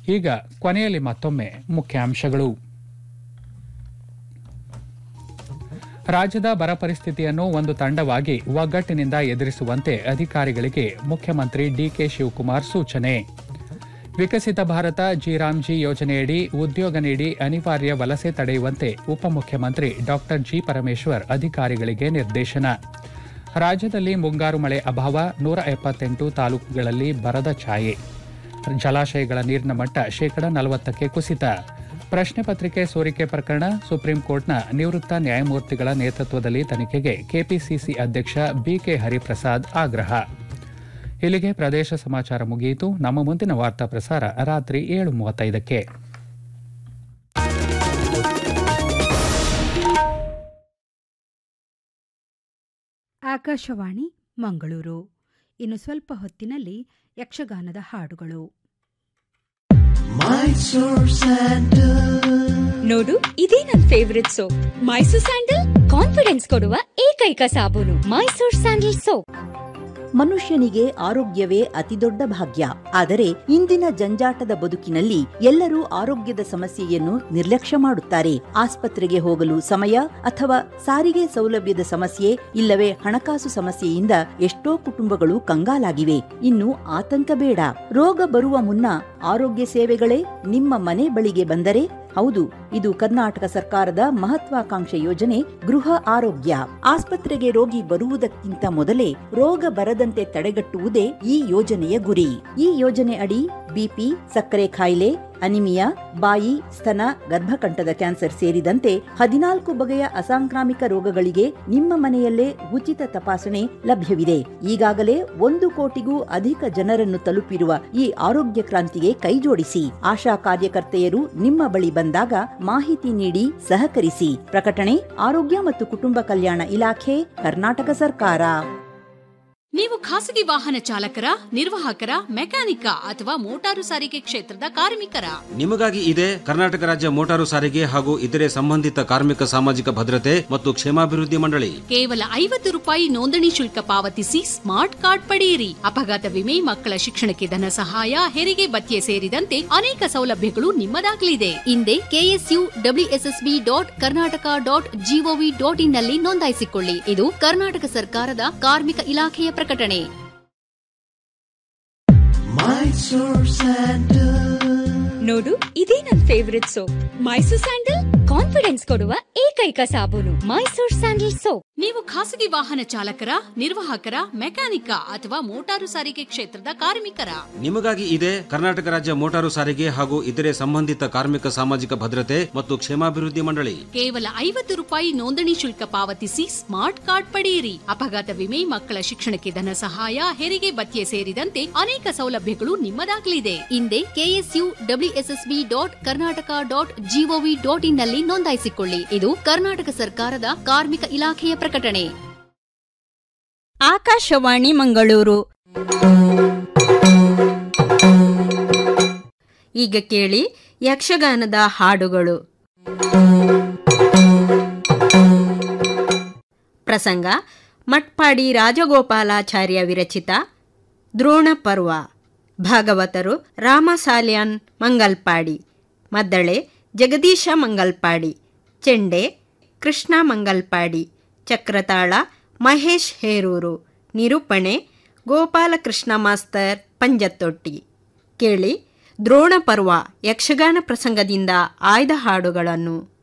ಈಗ ಕೊನೆಯಲ್ಲಿ ಮತ್ತೊಮ್ಮೆ ಮುಖ್ಯಾಂಶಗಳು ರಾಜ್ಯದ ಬರ ಪರಿಸ್ಥಿತಿಯನ್ನು ಒಂದು ತಂಡವಾಗಿ ಒಗ್ಗಟ್ಟಿನಿಂದ ಎದುರಿಸುವಂತೆ ಅಧಿಕಾರಿಗಳಿಗೆ ಮುಖ್ಯಮಂತ್ರಿ ಡಿಕೆ ಶಿವಕುಮಾರ್ ಸೂಚನೆ ವಿಕಸಿತ ಭಾರತ ಜಿರಾಮ್ಜಿ ಯೋಜನೆಯಡಿ ಉದ್ಯೋಗ ನೀಡಿ ಅನಿವಾರ್ಯ ವಲಸೆ ತಡೆಯುವಂತೆ ಉಪಮುಖ್ಯಮಂತ್ರಿ ಡಾ ಜಿ ಪರಮೇಶ್ವರ್ ಅಧಿಕಾರಿಗಳಿಗೆ ನಿರ್ದೇಶನ ರಾಜ್ಯದಲ್ಲಿ ಮುಂಗಾರು ಮಳೆ ಅಭಾವ ನೂರ ಎಪ್ಪತ್ತೆಂಟು ತಾಲೂಕುಗಳಲ್ಲಿ ಬರದ ಛಾಯೆ ಜಲಾಶಯಗಳ ನೀರಿನ ಮಟ್ಟ ಶೇಕಡ ನಲವತ್ತಕ್ಕೆ ಕುಸಿತ ಪ್ರಶ್ನೆ ಪತ್ರಿಕೆ ಸೋರಿಕೆ ಪ್ರಕರಣ ಸುಪ್ರೀಂ ಕೋರ್ಟ್ನ ನಿವೃತ್ತ ನ್ಯಾಯಮೂರ್ತಿಗಳ ನೇತೃತ್ವದಲ್ಲಿ ತನಿಖೆಗೆ ಕೆಪಿಸಿಸಿ ಅಧ್ಯಕ್ಷ ಬಿಕೆ ಹರಿಪ್ರಸಾದ್ ಆಗ್ರಹ ಇಲ್ಲಿಗೆ ಪ್ರದೇಶ ಸಮಾಚಾರ ಮುಗಿಯಿತು ನಮ್ಮ ಮುಂದಿನ ವಾರ್ತಾ ಪ್ರಸಾರ ರಾತ್ರಿ ಏಳು ಮೂವತ್ತೈದಕ್ಕೆ ಆಕಾಶವಾಣಿ ಮಂಗಳೂರು ಇನ್ನು ಸ್ವಲ್ಪ ಹೊತ್ತಿನಲ್ಲಿ ಯಕ್ಷಗಾನದ ಹಾಡುಗಳು ನೋಡು ಇದೇ ನನ್ favourite soap Mysore sandal confidence ಕೊಡುವ ಏಕೈಕ ಸಾಬೂನು ಮೈಸೂರ್ ಸ್ಯಾಂಡಲ್ ಸೋಪ್ ಮನುಷ್ಯನಿಗೆ ಆರೋಗ್ಯವೇ ಅತಿದೊಡ್ಡ ಭಾಗ್ಯ ಆದರೆ ಇಂದಿನ ಜಂಜಾಟದ ಬದುಕಿನಲ್ಲಿ ಎಲ್ಲರೂ ಆರೋಗ್ಯದ ಸಮಸ್ಯೆಯನ್ನು ನಿರ್ಲಕ್ಷ್ಯ ಮಾಡುತ್ತಾರೆ ಆಸ್ಪತ್ರೆಗೆ ಹೋಗಲು ಸಮಯ ಅಥವಾ ಸಾರಿಗೆ ಸೌಲಭ್ಯದ ಸಮಸ್ಯೆ ಇಲ್ಲವೇ ಹಣಕಾಸು ಸಮಸ್ಯೆಯಿಂದ ಎಷ್ಟೋ ಕುಟುಂಬಗಳು ಕಂಗಾಲಾಗಿವೆ ಇನ್ನು ಆತಂಕ ಬೇಡ ರೋಗ ಬರುವ ಮುನ್ನ ಆರೋಗ್ಯ ಸೇವೆಗಳೇ ನಿಮ್ಮ ಮನೆ ಬಳಿಗೆ ಬಂದರೆ ಹೌದು ಇದು ಕರ್ನಾಟಕ ಸರ್ಕಾರದ ಮಹತ್ವಾಕಾಂಕ್ಷೆ ಯೋಜನೆ ಗೃಹ ಆರೋಗ್ಯ ಆಸ್ಪತ್ರೆಗೆ ರೋಗಿ ಬರುವುದಕ್ಕಿಂತ ಮೊದಲೇ ರೋಗ ಬರದಂತೆ ತಡೆಗಟ್ಟುವುದೇ ಈ ಯೋಜನೆಯ ಗುರಿ ಈ ಯೋಜನೆ ಅಡಿ ಬಿಪಿ ಸಕ್ಕರೆ ಕಾಯಿಲೆ ಅನಿಮಿಯಾ ಬಾಯಿ ಸ್ತನ ಗರ್ಭಕಂಠದ ಕ್ಯಾನ್ಸರ್ ಸೇರಿದಂತೆ ಹದಿನಾಲ್ಕು ಬಗೆಯ ಅಸಾಂಕ್ರಾಮಿಕ ರೋಗಗಳಿಗೆ ನಿಮ್ಮ ಮನೆಯಲ್ಲೇ ಉಚಿತ ತಪಾಸಣೆ ಲಭ್ಯವಿದೆ ಈಗಾಗಲೇ ಒಂದು ಕೋಟಿಗೂ ಅಧಿಕ ಜನರನ್ನು ತಲುಪಿರುವ ಈ ಆರೋಗ್ಯ ಕ್ರಾಂತಿಗೆ ಕೈಜೋಡಿಸಿ ಆಶಾ ಕಾರ್ಯಕರ್ತೆಯರು ನಿಮ್ಮ ಬಳಿ ಬಂದಾಗ ಮಾಹಿತಿ ನೀಡಿ ಸಹಕರಿಸಿ ಪ್ರಕಟಣೆ ಆರೋಗ್ಯ ಮತ್ತು ಕುಟುಂಬ ಕಲ್ಯಾಣ ಇಲಾಖೆ ಕರ್ನಾಟಕ ಸರ್ಕಾರ ನೀವು ಖಾಸಗಿ ವಾಹನ ಚಾಲಕರ ನಿರ್ವಾಹಕರ ಮೆಕ್ಯಾನಿಕ ಅಥವಾ ಮೋಟಾರು ಸಾರಿಗೆ ಕ್ಷೇತ್ರದ ಕಾರ್ಮಿಕರ ನಿಮಗಾಗಿ ಇದೆ ಕರ್ನಾಟಕ ರಾಜ್ಯ ಮೋಟಾರು ಸಾರಿಗೆ ಹಾಗೂ ಇತರೆ ಸಂಬಂಧಿತ ಕಾರ್ಮಿಕ ಸಾಮಾಜಿಕ ಭದ್ರತೆ ಮತ್ತು ಕ್ಷೇಮಾಭಿವೃದ್ಧಿ ಮಂಡಳಿ ಕೇವಲ ಐವತ್ತು ರೂಪಾಯಿ ನೋಂದಣಿ ಶುಲ್ಕ ಪಾವತಿಸಿ ಸ್ಮಾರ್ಟ್ ಕಾರ್ಡ್ ಪಡೆಯಿರಿ ಅಪಘಾತ ವಿಮೆ ಮಕ್ಕಳ ಶಿಕ್ಷಣಕ್ಕೆ ಧನ ಸಹಾಯ ಹೆರಿಗೆ ಭತ್ಯೆ ಸೇರಿದಂತೆ ಅನೇಕ ಸೌಲಭ್ಯಗಳು ನಿಮ್ಮದಾಗಲಿದೆ ಹಿಂದೆ KSU WSSB dot Karnataka dot GOV dot in ನಲ್ಲಿ ನೋಂದಾಯಿಸಿಕೊಳ್ಳಿ ಇದು ಕರ್ನಾಟಕ ಸರ್ಕಾರದ ಕಾರ್ಮಿಕ ಇಲಾಖೆಯ ಪ್ರಕಟಣೆ ನೋಡು ಇದೇ ನನ್ favourite soap Mysore sandal confidence ಕೊಡುವ ಏಕೈಕ ಸಾಬೂನು ಮೈಸೂರ್ ಸ್ಯಾಂಡಲ್ ಸೋಪ್ ನೀವು ಖಾಸಗಿ ವಾಹನ ಚಾಲಕರ ನಿರ್ವಾಹಕರ ಮೆಕ್ಯಾನಿಕ ಅಥವಾ ಮೋಟಾರು ಸಾರಿಗೆ ಕ್ಷೇತ್ರದ ಕಾರ್ಮಿಕರ ನಿಮಗಾಗಿ ಇದೆ ಕರ್ನಾಟಕ ರಾಜ್ಯ ಮೋಟಾರು ಸಾರಿಗೆ ಹಾಗೂ ಇತರೆ ಸಂಬಂಧಿತ ಕಾರ್ಮಿಕ ಸಾಮಾಜಿಕ ಭದ್ರತೆ ಮತ್ತು ಕ್ಷೇಮಾಭಿವೃದ್ಧಿ ಮಂಡಳಿ ಕೇವಲ ಐವತ್ತು ರೂಪಾಯಿ ನೋಂದಣಿ ಶುಲ್ಕ ಪಾವತಿಸಿ ಸ್ಮಾರ್ಟ್ ಕಾರ್ಡ್ ಪಡೆಯಿರಿ ಅಪಘಾತ ವಿಮೆ ಮಕ್ಕಳ ಶಿಕ್ಷಣಕ್ಕೆ ಧನ ಸಹಾಯ ಹೆರಿಗೆ ಭತ್ಯೆ ಸೇರಿದಂತೆ ಅನೇಕ ಸೌಲಭ್ಯಗಳು ನಿಮ್ಮದಾಗಲಿದೆ ಹಿಂದೆ KSU WSSB dot Karnataka dot GOV dot in ನಲ್ಲಿ ನೋಂದಾಯಿಸಿಕೊಳ್ಳಿ ಇದು ಕರ್ನಾಟಕ ಸರ್ಕಾರದ ಕಾರ್ಮಿಕ ಇಲಾಖೆಯ ಪ್ರಕಟಣೆ ಆಕಾಶವಾಣಿ ಮಂಗಳೂರು ಈಗ ಕೇಳಿ ಯಕ್ಷಗಾನದ ಹಾಡುಗಳು ಪ್ರಸಂಗ ಮಟ್ಪಾಡಿ ರಾಜಗೋಪಾಲಾಚಾರ್ಯ ವಿರಚಿತ ದ್ರೋಣ ಪರ್ವ ಭಾಗವತರು ರಾಮಸಾಲ್ಯಾನ್ ಮಂಗಲ್ಪಾಡಿ ಮದ್ದಳೆ ಜಗದೀಶ ಮಂಗಲ್ಪಾಡಿ ಚೆಂಡೆ ಕೃಷ್ಣ ಮಂಗಲ್ಪಾಡಿ ಚಕ್ರತಾಳ ಮಹೇಶ್ ಹೇರೂರು ನಿರೂಪಣೆ ಗೋಪಾಲಕೃಷ್ಣ ಮಾಸ್ತರ್ ಪಂಜತ್ತೊಟ್ಟಿ ಕೇಳಿ ದ್ರೋಣ ಪರ್ವ ಯಕ್ಷಗಾನ ಪ್ರಸಂಗದಿಂದ ಆಯ್ದ ಹಾಡುಗಳನ್ನು